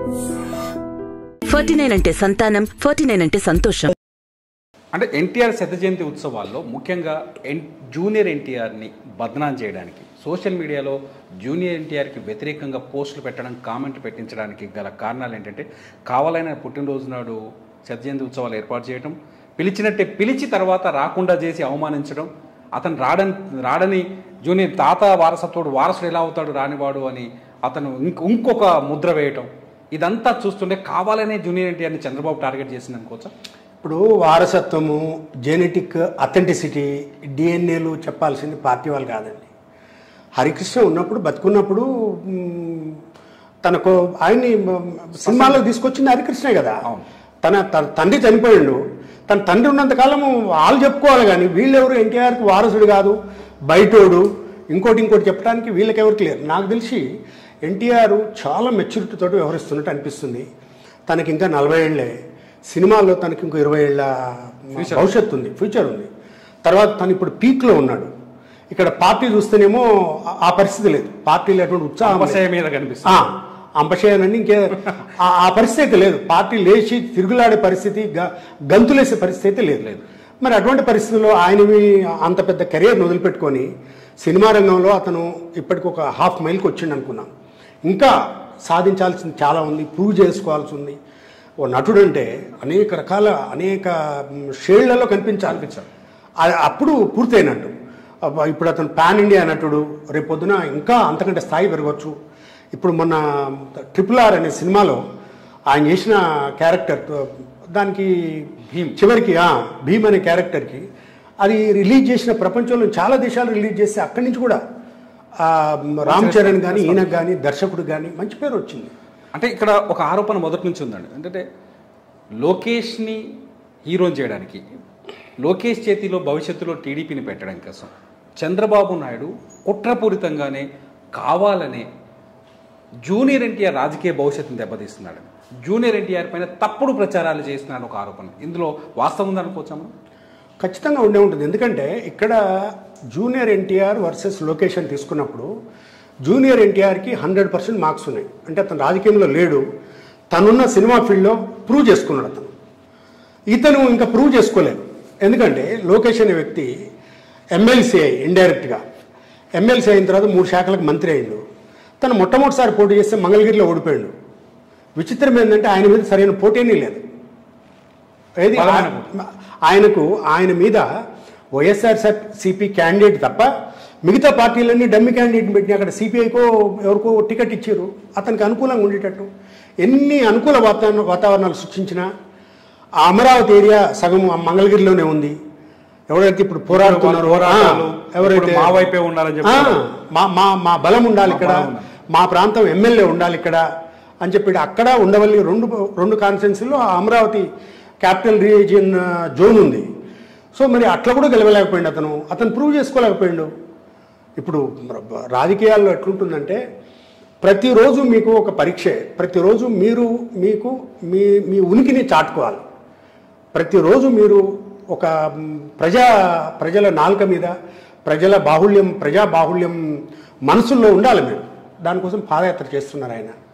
Forty nine అంటే సంతానం forty nine అంటే సంతోషం అంటే ఎన్టీఆర్ శత జయంతి ఉత్సవాల్లో ముఖ్యంగా ఎన్ జూనియర్ ఎన్టీఆర్ని బదనాం చేయడానికి సోషల్ మీడియాలో జూనియర్ ఎన్టీఆర్కి వ్యతిరేకంగా పోస్టులు పెట్టడం కామెంట్లు పెట్టించడానికి గల కారణాలు ఏంటంటే కావాలైన పుట్టినరోజు నాడు శత జయంతి ఉత్సవాలు ఏర్పాటు చేయడం పిలిచినట్టే పిలిచి తర్వాత రాకుండా చేసి అవమానించడం అతను రాడని రాడని జూనియర్ తాత వారసత్వుడు వారసుడు ఎలా అవుతాడు రానివాడు అని అతను ఇంక ఇంకొక ముద్ర వేయటం ఇదంతా చూస్తుంటే కావాలనే జూనియర్ ఎన్టీఆర్ని చంద్రబాబు టార్గెట్ చేసింది అనుకోవచ్చా ఇప్పుడు వారసత్వము జెనెటిక్ అథెంటిసిటీ డిఎన్ఏలు చెప్పాల్సింది పార్టీ వాళ్ళు కాదండి హరికృష్ణ ఉన్నప్పుడు బతుకున్నప్పుడు మ్, తనకు ఆయన్ని మ్, సినిమాలో తీసుకొచ్చింది హరికృష్ణే కదా అవును. తన తన తండ్రి చనిపోయిండు తన తండ్రి ఉన్నంత కాలము వాళ్ళు చెప్పుకోవాలి కానీ వీళ్ళెవరు ఎన్టీఆర్కి వారసుడు కాదు బయటోడు ఇంకోటి ఇంకోటి చెప్పడానికి వీళ్ళకి ఎవరికి లేరు నాకు తెలిసి ఎన్టీఆర్ చాలా మెచ్యూరిటీతో వ్యవహరిస్తున్నట్టు అనిపిస్తుంది తనకి ఇంకా నలభై ఏళ్ళే సినిమాల్లో తనకి ఇంకో ఇరవై ఏళ్ళ భవిష్యత్తు ఉంది ఫ్యూచర్ ఉంది తర్వాత తను ఇప్పుడు పీక్లో ఉన్నాడు ఇక్కడ పార్టీ చూస్తేనేమో ఆ- ఆ పరిస్థితి లేదు పార్టీలో ఎటువంటి ఉత్సాహం లేదు. అంబశయ మీద కనిపిస్తుంది ఆ, అంపశయనండి ఇంకే ఆ- ఆ పరిస్థితి అయితే లేదు పార్టీ లేచి తిరుగులాడే పరిస్థితి గ- గంతులేసే పరిస్థితి అయితే లేదు లేదు మరి అటువంటి పరిస్థితుల్లో ఆయనవి అంత పెద్ద కెరీర్ని వదిలిపెట్టుకొని సినిమా రంగంలో అతను ఇప్పటికి ఒక హాఫ్ మైల్కి వచ్చిండు అనుకున్నాం ఇంకా సాధించాల్సింది చాలా ఉంది ప్రూవ్ చేసుకోవాల్సి ఉంది ఓ నటుడు అంటే అనేక రకాల అనేక మ్, షేడ్లలో కనిపించాలి అది అప్పుడు పూర్తయినట్టు అబ్బా, ఇప్పుడు అతను పాన్ ఇండియా నటుడు రేపొద్దున ఇంకా అంతకంటే స్థాయి పెరగవచ్చు ఇప్పుడు మొన్న ట్రిపుల్ ఆర్ అనే సినిమాలో ఆయన చేసిన క్యారెక్టర్ దానికి భీమ్ చివరికి ఆ, భీమ్ అనే క్యారెక్టర్కి అది రిలీజ్ చేసిన ప్రపంచంలో చాలా దేశాలు రిలీజ్ చేస్తే అక్కడి నుంచి కూడా ఆ, రామ్ చరణ్ కానీ ఈయనకు కానీ దర్శకుడు కానీ మంచి పేరు వచ్చింది అంటే ఇక్కడ ఒక ఆరోపణ మొదటి నుంచి ఉందండి అంటే లోకేష్ని హీరోని చేయడానికి లోకేష్ చేతిలో భవిష్యత్తులో టీడీపీని పెట్టడం కోసం చంద్రబాబు నాయుడు కుట్రపూరితంగానే కావాలనే జూనియర్ ఎన్టీఆర్ రాజకీయ భవిష్యత్తును దెబ్బతీస్తున్నాడు జూనియర్ ఎన్టీఆర్ పైన తప్పుడు ప్రచారాలు చేస్తున్నాడు ఒక ఆరోపణ ఇందులో వాస్తవం ఉందనుకోవచ్చా మనం ఖచ్చితంగా ఉండే ఉంటుంది ఎందుకంటే ఇక్కడ జూనియర్ ఎన్టీఆర్ వర్సెస్ లొకేషన్ తీసుకున్నప్పుడు జూనియర్ ఎన్టీఆర్కి హండ్రెడ్ పర్సెంట్ మార్క్స్ ఉన్నాయి అంటే అతను రాజకీయంలో లేడు తనున్న సినిమా ఫీల్డ్లో ప్రూవ్ చేసుకున్నాడు అతను ఇతను ఇంకా ప్రూవ్ చేసుకోలేదు ఎందుకంటే లోకేష్ అనే వ్యక్తి ఎమ్మెల్సీ అయ్యి ఇండైరెక్ట్గా ఎమ్మెల్సీ అయిన తర్వాత మూడు శాఖలకు మంత్రి అయిండు తను మొట్టమొదటిసారి పోటీ చేస్తే మంగళగిరిలో ఓడిపోయాడు విచిత్రం ఏంటంటే ఆయన మీద సరైన పోటీనే లేదు ఏది బలమైన ఆ- ఆయనకు ఆయన మీద వైఎస్ఆర్ సిపి క్యాండిడేట్ తప్ప మిగతా పార్టీలన్నీ డమ్మి క్యాండిడేట్ పెట్టి అక్కడ సిపిఐకో ఎవరికో టికెట్ ఇచ్చారు అతనికి అనుకూలంగా ఉండేటట్టు ఎన్ని అనుకూల వాతావరణ వాతావరణాలు సృష్టించినా ఆ అమరావతి ఏరియా సగం ఆ మంగళగిరిలోనే ఉంది ఎవరైతే ఇప్పుడు పోరాడుతున్నారో పోరాటాలు, ఆ, ఎవరైతే ఇప్పుడు మా వైపే ఉండాలని ఆ, చెప్తున్నారు. మా మా మా బలం ఉండాలి ఇక్కడ బలం ఉండాలి. మా ప్రాంతం ఎమ్మెల్యే ఉండాలి ఇక్కడ అని చెప్పి అక్కడ ఉండవల్లి రెండు రెండు కాన్స్టిట్యున్సీలో అమరావతి క్యాపిటల్ రీజియన్ జోన్ ఉంది సో మరి అట్లా కూడా గెలవలేకపోయిండు అతను అతను ప్రూవ్ చేసుకోలేకపోయిండు ఇప్పుడు ర- రాజకీయాల్లో ఎట్లుంటుందంటే ప్రతిరోజు మీకు ఒక పరీక్షే ప్రతిరోజు మీరు మీకు మీ మీ ఉనికిని చాటుకోవాలి ప్రతిరోజు మీరు ఒక మ్, ప్రజా ప్రజల నాలుక మీద ప్రజల బాహుళ్యం ప్రజా బాహుళ్యం మనసుల్లో ఉండాలి మీరు దానికోసం పాదయాత్ర చేస్తున్నారు ఆయన